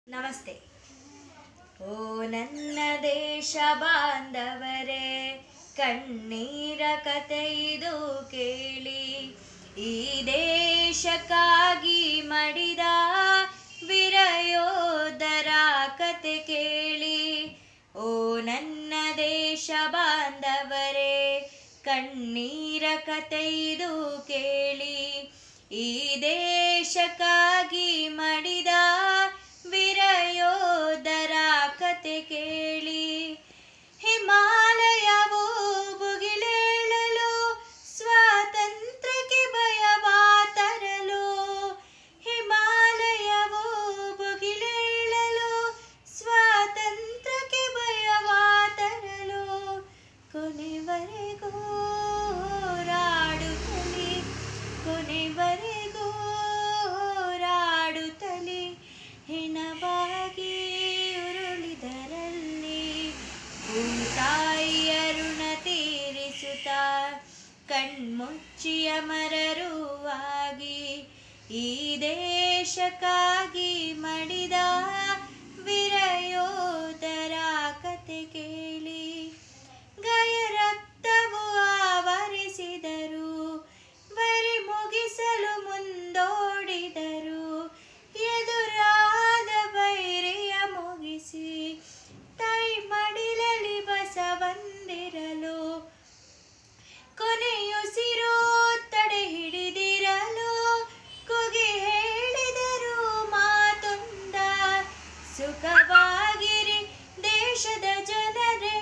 ನಮಸ್ತೆ ಓ ನನ್ನ ದೇಶ ಬಾಂಧವರೇ ಕಣ್ಣೀರ ಕತೆ ಇದು ಕೇಳಿ ಈ ದೇಶಕ್ಕಾಗಿ ಮಡಿದ ವಿರಯೋಧರ ಕತೆ ಕೇಳಿ ಓ ನನ್ನ ದೇಶ ಬಾಂಧವರೇ ಕಣ್ಣೀರ ಕತೆ ಇದು ಕೇಳಿ ಈ ದೇಶಕ್ಕಾಗಿ ಮಡಿದ ವಿರಯೋಧರ ಕತೆ ಕೇಳಿ ಹಿಮಾಲಯವು ಭುಗಿಲೇಳಲು ಸ್ವಾತಂತ್ರ್ಯಕ್ಕೆ ಭಯವಾ ತರಲು ಹಿಮಾಲಯವು ಭುಗಿಲೇಳಲು ಸ್ವಾತಂತ್ರ್ಯಕ್ಕೆ ಭಯವಾ ತರಲು ಕೊನೆವರೆಗೂ ಹೋರಾಡುತ್ತಲೇ ಕೊನೆವರೆಗೂ ಹೋರಾಡುತ್ತಲೇ ಹೆಣವಾಗಿ ಉರುಳಿದರಲ್ಲಿ ಭೂತಾಯಿಯ ಋಣ ತೀರಿಸುತ್ತಾ ಕಣ್ಮುಚ್ಚಿಯ ಮರರುವಾಗಿ ಈ ದೇಶಕ್ಕಾಗಿ ಮಡಿದ ವಿರಯೋಧರ ಕತೆ ಕೇಳಿ ಗಯ ರಕ್ತವು ಆವರಿಸಿದರು ಬರಿ ಮುಗಿಸಲು ಮುಂದೋಡಿದರು ಎದುರಾದ ಬೈರಿಯ ಮುಗಿಸಿ ತಾಯಿ ಮಡಿಲಲ್ಲಿ ಬಸವಂದಿರಲು ಕೊನೆಯುಸಿರು ತಡೆ ಹಿಡಿದಿರಲು ಕುಗಿ ಹೇಳಿದರು ಮಾತೊಂದ ಸುಖವಾಗಿರಿ ದೇಶದ ಜನರೇ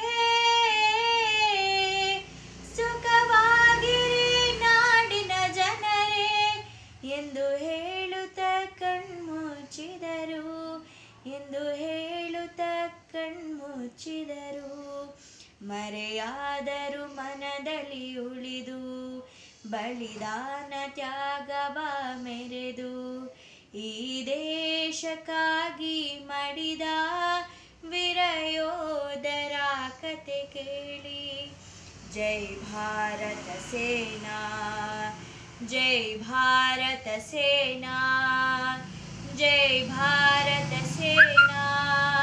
ಸುಖವಾಗಿರಿ ನಾಡಿನ ಜನರೇ ಎಂದು ಹೇಳುತ್ತ ಕಣ್ಮುಚ್ಚಿದರು ಎಂದು ಹೇಳುತ್ತ ಕಣ್ಮುಚ್ಚಿದರು ಮರೆಯಾದರು ಮನದಲ್ಲಿ ಉಳಿದು ಬಲಿದಾನ ತ್ಯಾಗವ ಮೆರೆದು ಈ ದೇಶಕ್ಕಾಗಿ ಮಡಿದ ವಿರಯೋಧರ ಕತೆ ಕೇಳಿ ಜೈ ಭಾರತ ಸೇನಾ ಜೈ ಭಾರತ ಸೇನಾ ಜೈ ಭಾರತ ಸೇನಾ